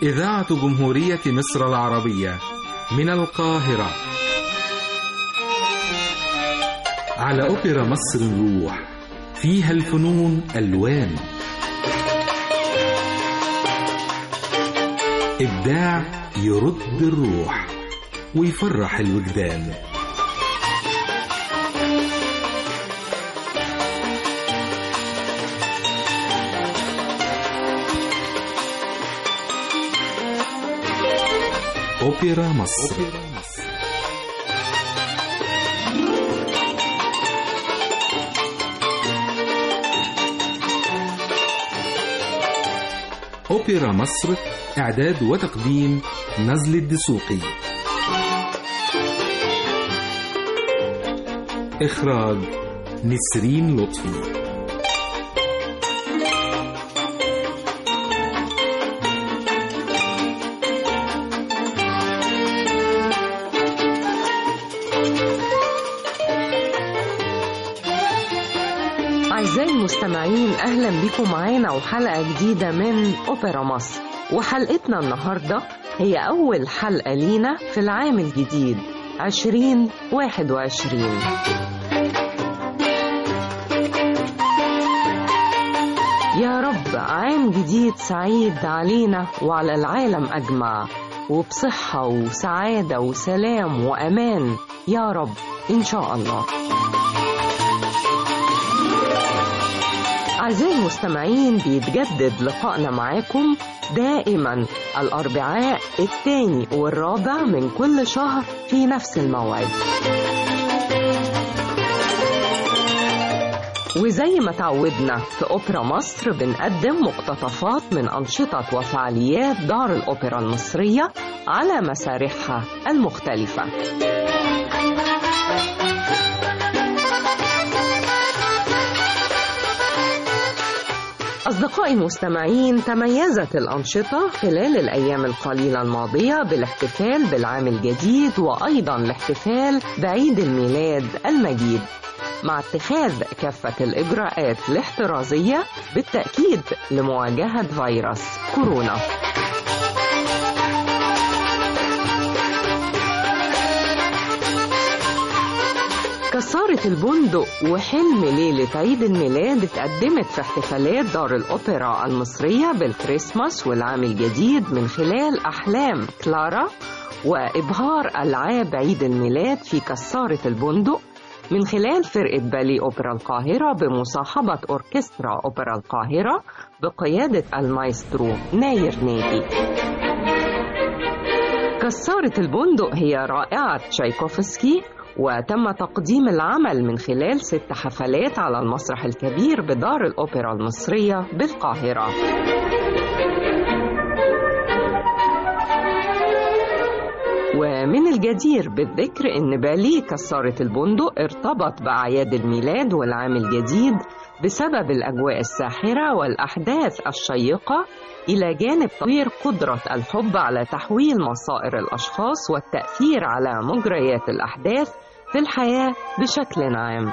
إذاعة جمهورية مصر العربية من القاهرة على أوبرا مصر نروح فيها الفنون ألوان إبداع يرد الروح ويفرح الوجدان أوبرا مصر أوبرا مصر إعداد وتقديم نزل الدسوقي إخراج نسرين لطفي أعزائي المستمعين أهلا بكم معانا وحلقة جديدة من أوبرا مصر وحلقتنا النهاردة هي أول حلقة لينا في العام الجديد 2021 يا رب عام جديد سعيد علينا وعلى العالم أجمع وبصحة وسعادة وسلام وأمان يا رب إن شاء الله أعزائي المستمعين بيتجدد لقائنا معاكم دائما الأربعاء الثاني والرابع من كل شهر في نفس الموعد وزي ما تعودنا في أوبرا مصر بنقدم مقتطفات من أنشطة وفعاليات دار الأوبرا المصرية على مسارحها المختلفة أصدقائي المستمعين تميزت الأنشطة خلال الأيام القليلة الماضية بالاحتفال بالعام الجديد وأيضا الاحتفال بعيد الميلاد المجيد مع اتخاذ كافة الإجراءات الاحترازية بالتأكيد لمواجهة فيروس كورونا كسارة البندق وحلم ليلة عيد الميلاد اتقدمت في احتفالات دار الأوبرا المصرية بالكريسماس والعام الجديد من خلال أحلام كلارا وإبهار ألعاب عيد الميلاد في كسارة البندق من خلال فرقة بالي أوبرا القاهرة بمصاحبة أوركسترا أوبرا القاهرة بقيادة المايسترو ناير ناجي كسارة البندق هي رائعة تشايكوفسكي وتم تقديم العمل من خلال ست حفلات على المسرح الكبير بدار الأوبرا المصرية بالقاهرة ومن الجدير بالذكر أن بالي كسارة البندق ارتبط بأعياد الميلاد والعام الجديد بسبب الأجواء الساحرة والأحداث الشيقة إلى جانب تطوير قدرة الحب على تحويل مصائر الأشخاص والتأثير على مجريات الأحداث في الحياة بشكل عام.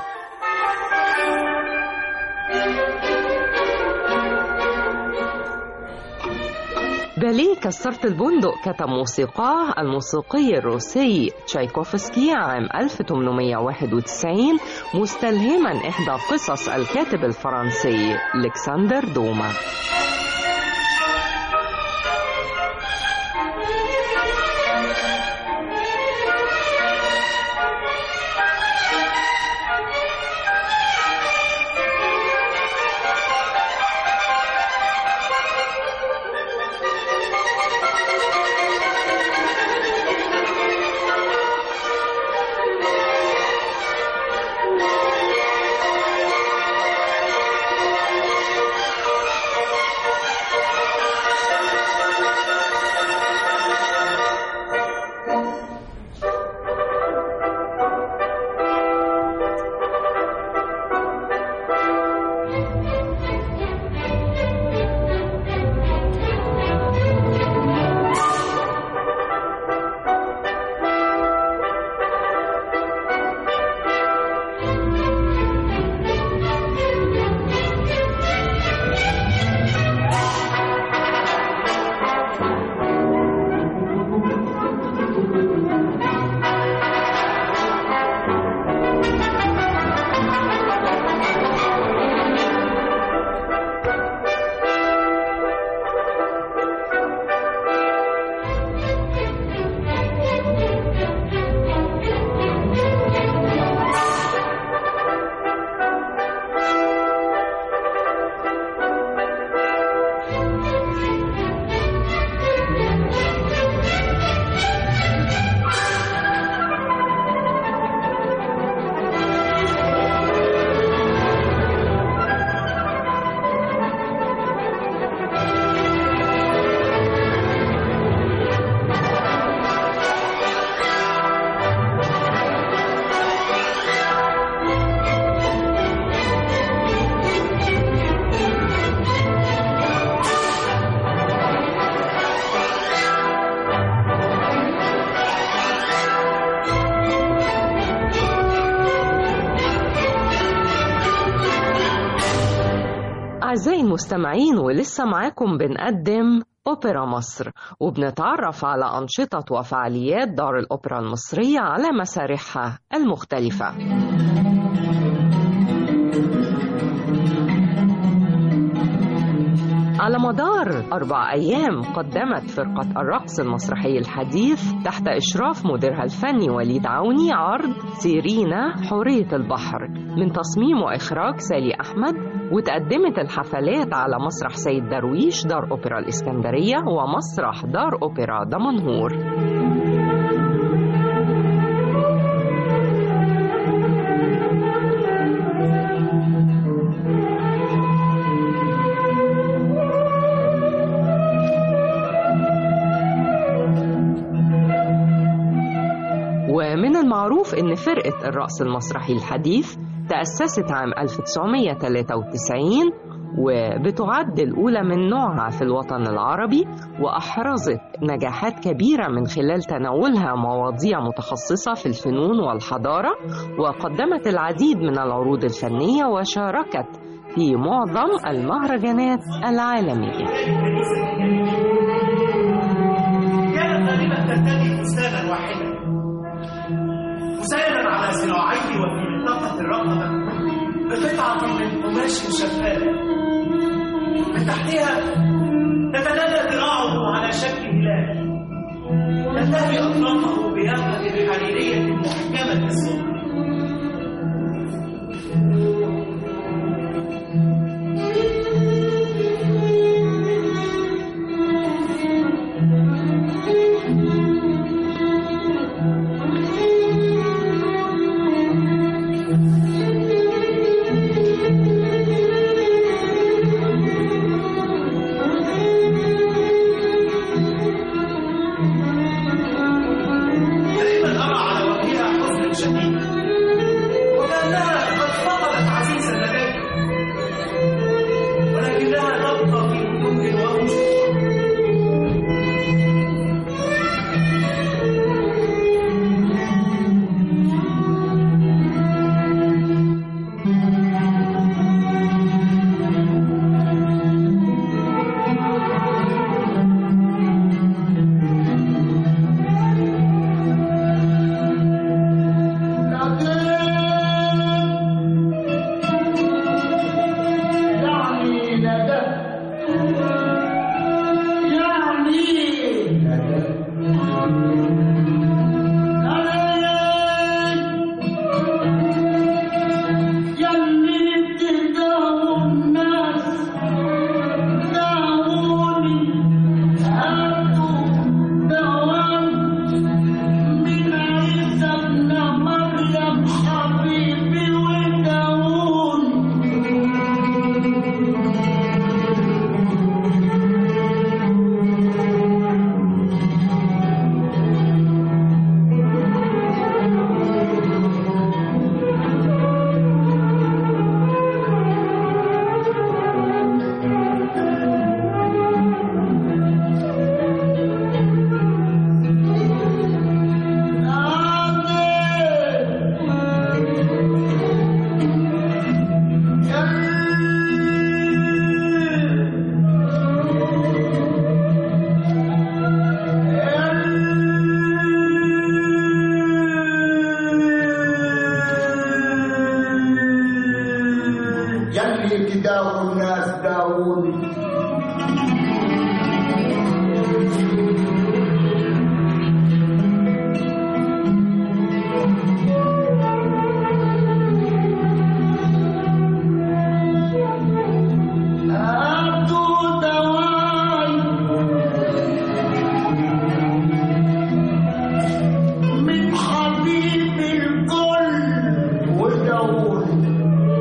باليه كسرت البندق كتب موسيقاه الموسيقي الروسي تشايكوفسكي عام 1891 مستلهما إحدى قصص الكاتب الفرنسي ألكسندر دوما أعزائي المستمعين ولسه معاكم بنقدم أوبرا مصر وبنتعرف على أنشطة وفعاليات دار الأوبرا المصرية على مسارحها المختلفة على مدار أربع أيام قدمت فرقة الرقص المسرحي الحديث تحت إشراف مديرها الفني وليد عوني عرض سيرينا حورية البحر من تصميم وإخراج سالي أحمد وتقدمت الحفلات على مسرح سيد درويش دار أوبرا الإسكندرية ومسرح دار أوبرا دمنهور ومن المعروف أن فرقة الرقص المسرحي الحديث تأسست عام 1993 وبتعد الأولى من نوعها في الوطن العربي وأحرزت نجاحات كبيرة من خلال تناولها مواضيع متخصصة في الفنون والحضارة وقدمت العديد من العروض الفنية وشاركت في معظم المهرجانات العالمية كانت غالبا ترتدي فستانا واحدا مسيرا على ذراعيه وفي منطقة الرقبة بقطعة من قماش شفاف من تحتها تتنادى ذراعه على شكل هلال تلتهي أطرافه بيافة حريرية محكمة الصوت دائما أرى على وجهها حزن شديد وكأنها قد فقدت عزيزا لديها ولكنها تبقى في هدوء وخشوع يعني ندى يعني ندى يلي تداووا الناس داووني هاتوا دوام من عيسى ابن مريم حبيبي وداووني يلي تداووا الناس داووني هاتوا دواي من حبيب الكل وداووني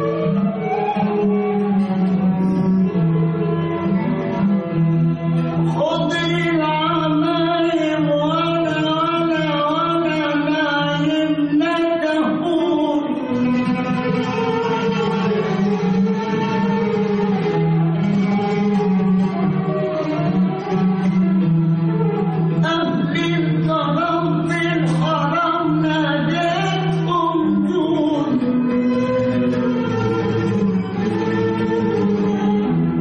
خذ العمايم وانا وانا وانا نايم ندهوني أهل الكرم في الحرم ناديتهم دون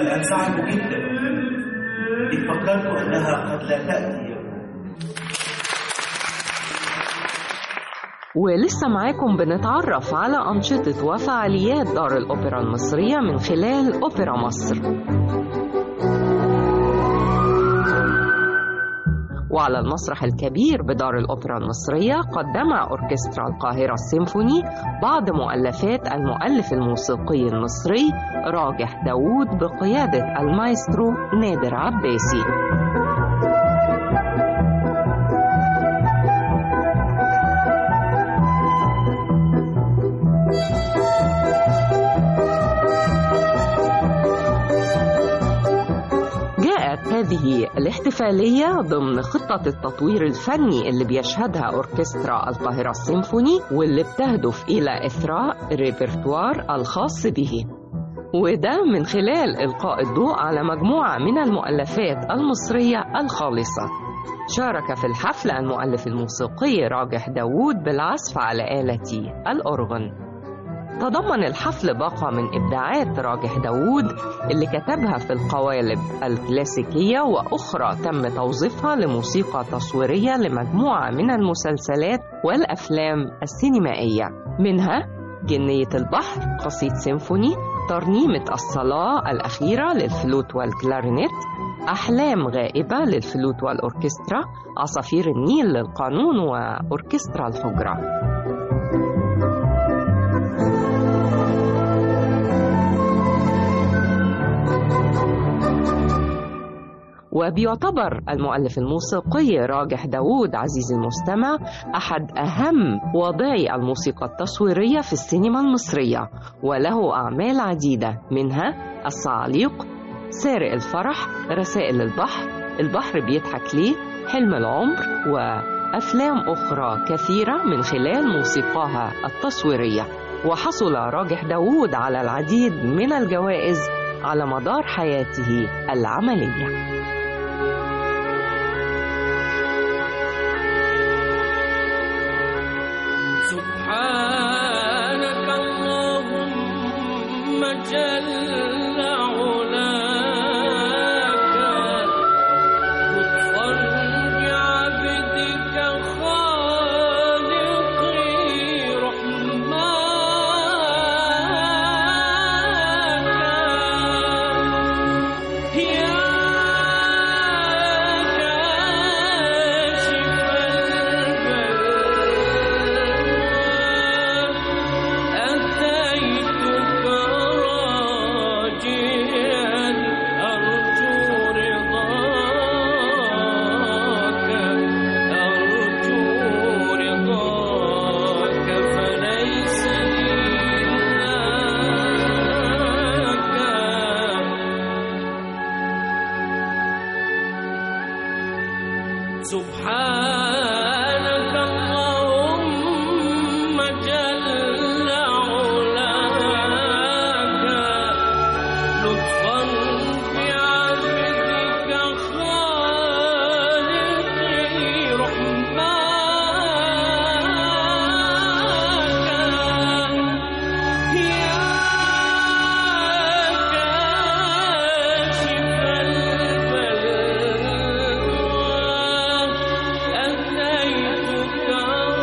بل أنزعج جدا إذ فكرت أنها قد لا تأتي ولسه معاكم بنتعرف على أنشطة وفعاليات دار الأوبرا المصرية من خلال أوبرا مصر وعلى المسرح الكبير بدار الأوبرا المصرية قدم أوركسترا القاهرة السيمفوني بعض مؤلفات المؤلف الموسيقي المصري راجح داوود بقيادة المايسترو نادر عباسي جاءت هذه الاحتفالية ضمن خطة التطوير الفني اللي بيشهدها أوركسترا القاهرة السيمفوني واللي بتهدف إلى إثراء الريبرتوار الخاص به وده من خلال إلقاء الضوء على مجموعة من المؤلفات المصرية الخالصة شارك في الحفل المؤلف الموسيقي راجح داوود بالعزف على آلة الأورغن تضمن الحفل باقة من إبداعات راجح داوود اللي كتبها في القوالب الكلاسيكية وأخرى تم توظيفها لموسيقى تصويرية لمجموعة من المسلسلات والأفلام السينمائية منها جنية البحر قصيد سيمفوني ترنيمة الصلاة الأخيرة للفلوت والكلارينيت أحلام غائبة للفلوت والأوركسترا عصافير النيل للقانون وأوركسترا الحجرة وبيعتبر المؤلف الموسيقي راجح داوود عزيزي المستمع أحد أهم واضعي الموسيقى التصويرية في السينما المصرية وله أعمال عديدة منها الصعاليق سارق الفرح رسائل البحر البحر بيضحك ليه حلم العمر وأفلام أخرى كثيرة من خلال موسيقاها التصويرية وحصل راجح داوود على العديد من الجوائز على مدار حياته العمليه سبحانك اللهم جل علاك لطفا بعبدك خالقي رحماك يا كاشف البلاء أتيتك راجيا أرجو رضاك أرجو رضاك فليس لي إلاك سبحانك اللهم جل علاك لطفا بعبدك خالقي رحماك يا كاشف البلاء أتيتك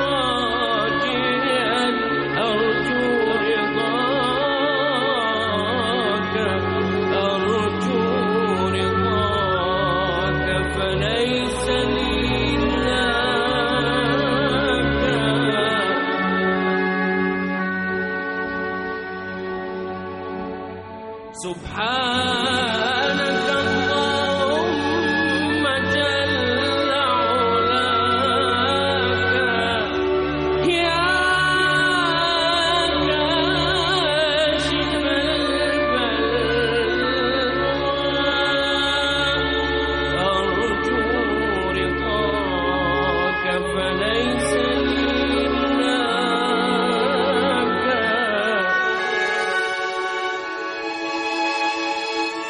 راجيا أرجو رضاك أرجو رضاك فليس لي إلاك سبحانك اللهم جل علاك يا كاشف البلاء أرجو رضاك فليس لي إلاك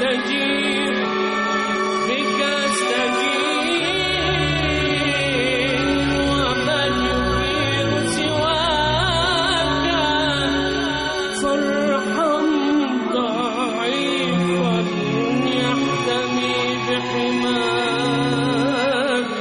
أستجيب بك أستجيب ومن يغير سواك فارحم ضعيفا يحتمي بحماك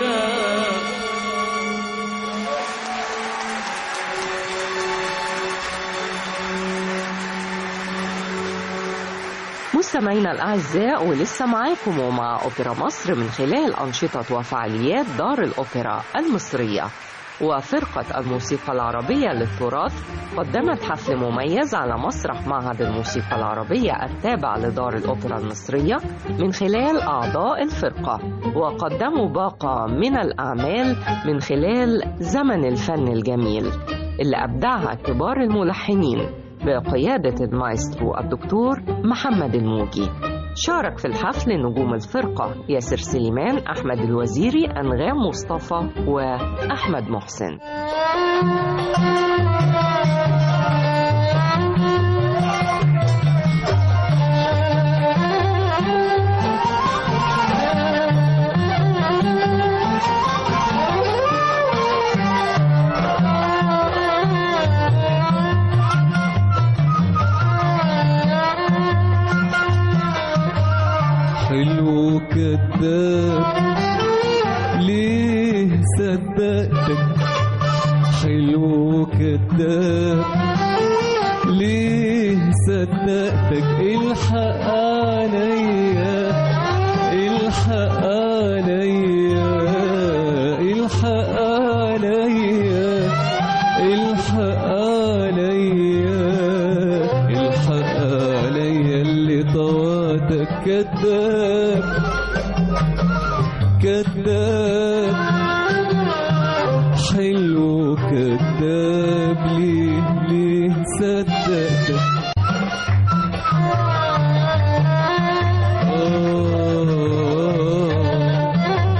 مستمعينا الأعزاء ولسه معاكم ومع أوبرا مصر من خلال أنشطة وفعاليات دار الأوبرا المصرية وفرقة الموسيقى العربية للتراث قدمت حفل مميز على مسرح معهد الموسيقى العربية التابع لدار الأوبرا المصرية من خلال أعضاء الفرقة وقدموا باقة من الأعمال من خلال زمن الفن الجميل اللي أبدعها كبار الملحنين بقيادة المايسترو الدكتور محمد الموجي شارك في الحفل نجوم الفرقة ياسر سليمان أحمد الوزيري أنغام مصطفى وأحمد محسن حلو كذاب ليه صدقتك حلو كذاب ليه صدقتك الحق عليا الحق عليا الحق عليا الحق عليا الحق عليا اللي طواتك كذاب كذاب حلو كذاب ليه ليه صدقتك آه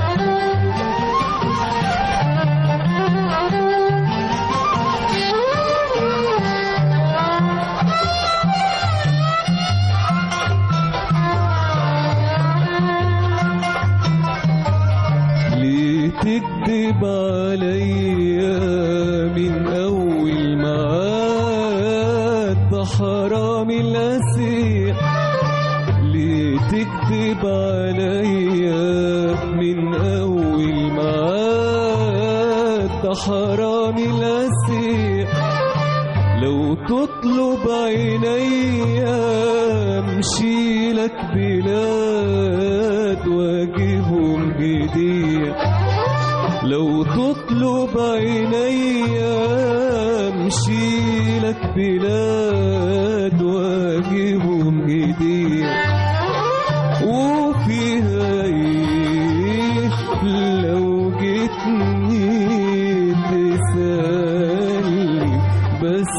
ليه تكذب عليا من أول معاد ده حرام الأسير ليه تكذب عليا من أول معاد ده حرام الأسير لو تطلب عينيا امشي لك بلاد واجيبهم جديد لو تطلب عينيا امشي لك بلاد واجيبهم جديد وفيها ايه لو جيتني تسألني بس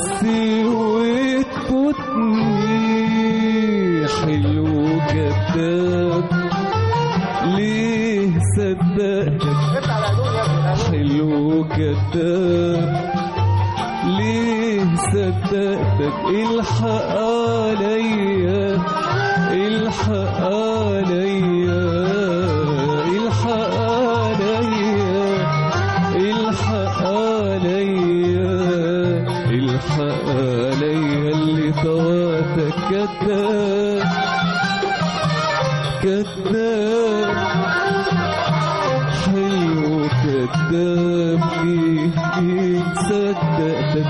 وتفوتني حلو كذاب ليه صدقتك حلو كذاب ليه صدقتك الحق عليا الحق عليا الحق عليا الحق عليا الحق عليا اللي طواتك كذاب كذاب حلو كذاب ليه ليه صدقتك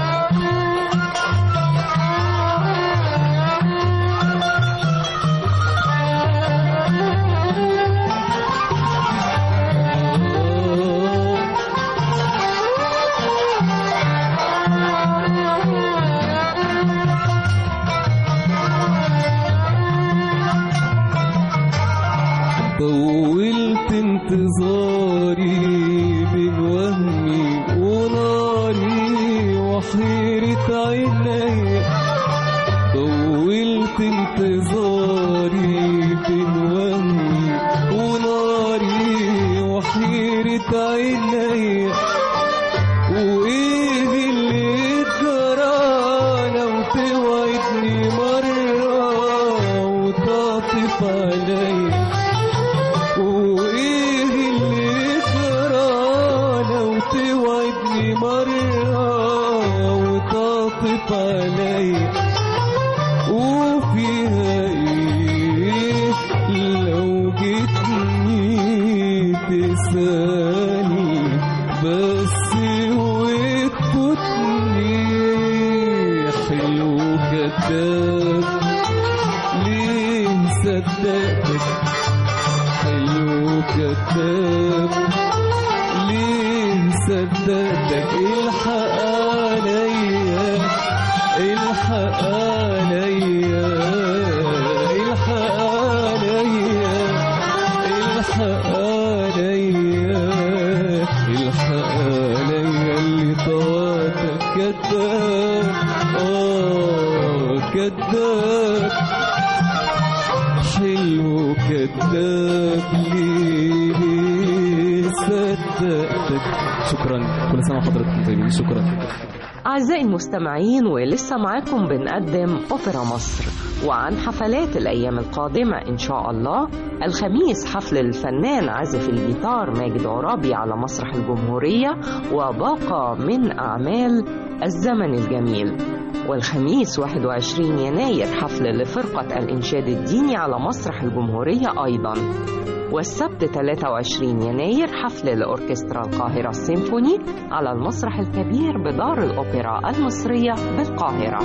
طولت انتظاري بين وهمي وناري وحيرة عيني طولت انتظاري بين وهمي وناري وحيرة عيني وايه اللي جرى لو توعدني مرة وتعطف عليا وايه اللي جرى لو توعدني مرة وتعطف عليا وفيها ايه لو جيتني تسألني بس وتفوتني حلو كذاب ليه صدقتك حلو كذاب ليه صدقتك الحق عليا الحق عليا الحق عليا الحق عليا الحق عليا اللي طواتك كذاب اه كذاب حلو كذاب ليه صدقتك شكرا كل سنه وحضرتك طيبين شكرا أعزائي المستمعين ولسه معاكم بنقدم أوبرا مصر وعن حفلات الأيام القادمة إن شاء الله الخميس حفل الفنان عازف الجيتار ماجد عرابي على مسرح الجمهورية وباقة من أعمال الزمن الجميل والخميس 21 يناير حفل لفرقة الإنشاد الديني على مسرح الجمهورية أيضا والسبت 23 يناير حفل لأوركسترا القاهرة السيمفوني على المسرح الكبير بدار الأوبرا المصرية بالقاهرة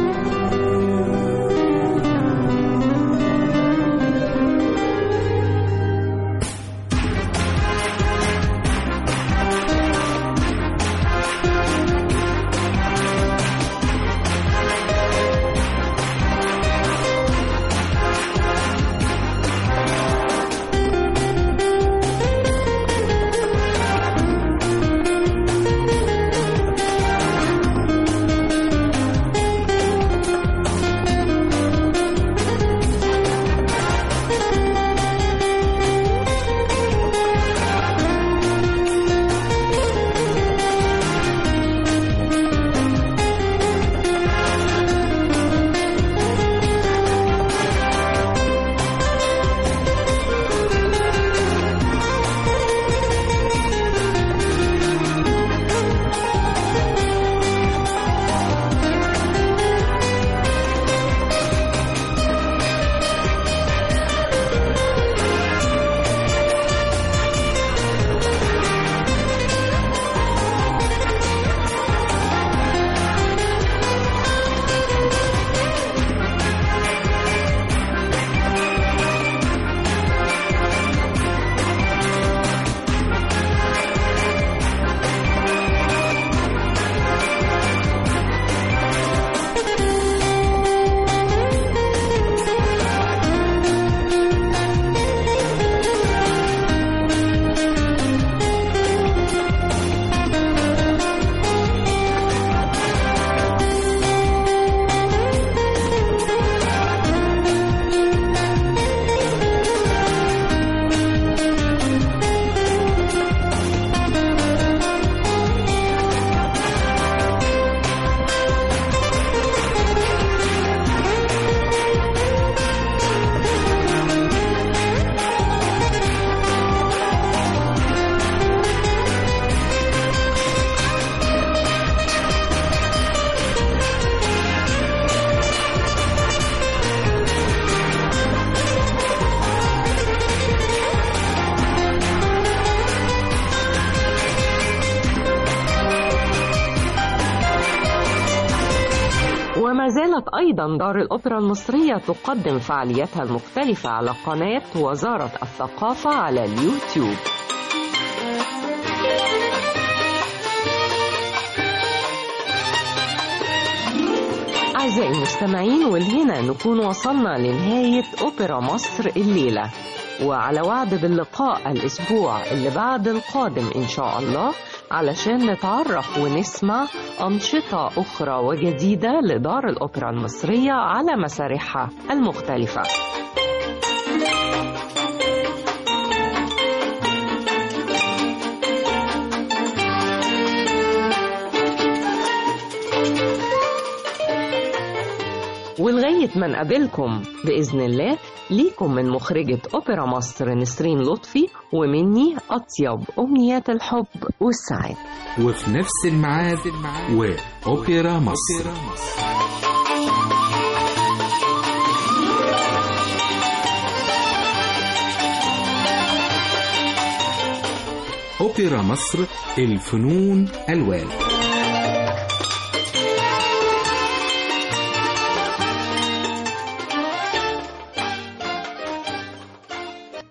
وما زالت أيضا دار الأوبرا المصرية تقدم فعالياتها المختلفة على قناة وزارة الثقافة على اليوتيوب أعزائي المستمعين والهنا نكون وصلنا لنهاية أوبرا مصر الليلة وعلى وعد باللقاء الأسبوع اللي بعد القادم إن شاء الله علشان نتعرف ونسمع أنشطة أخرى وجديدة لدار الأوبرا المصرية على مسارحها المختلفة ولغاية ما نقابلكم بإذن الله ليكم من مخرجة أوبرا مصر نسرين لطفي ومني أطيب أمنيات الحب والسعادة وفي نفس الميعاد وأوبرا مصر أوبرا مصر الفنون ألوان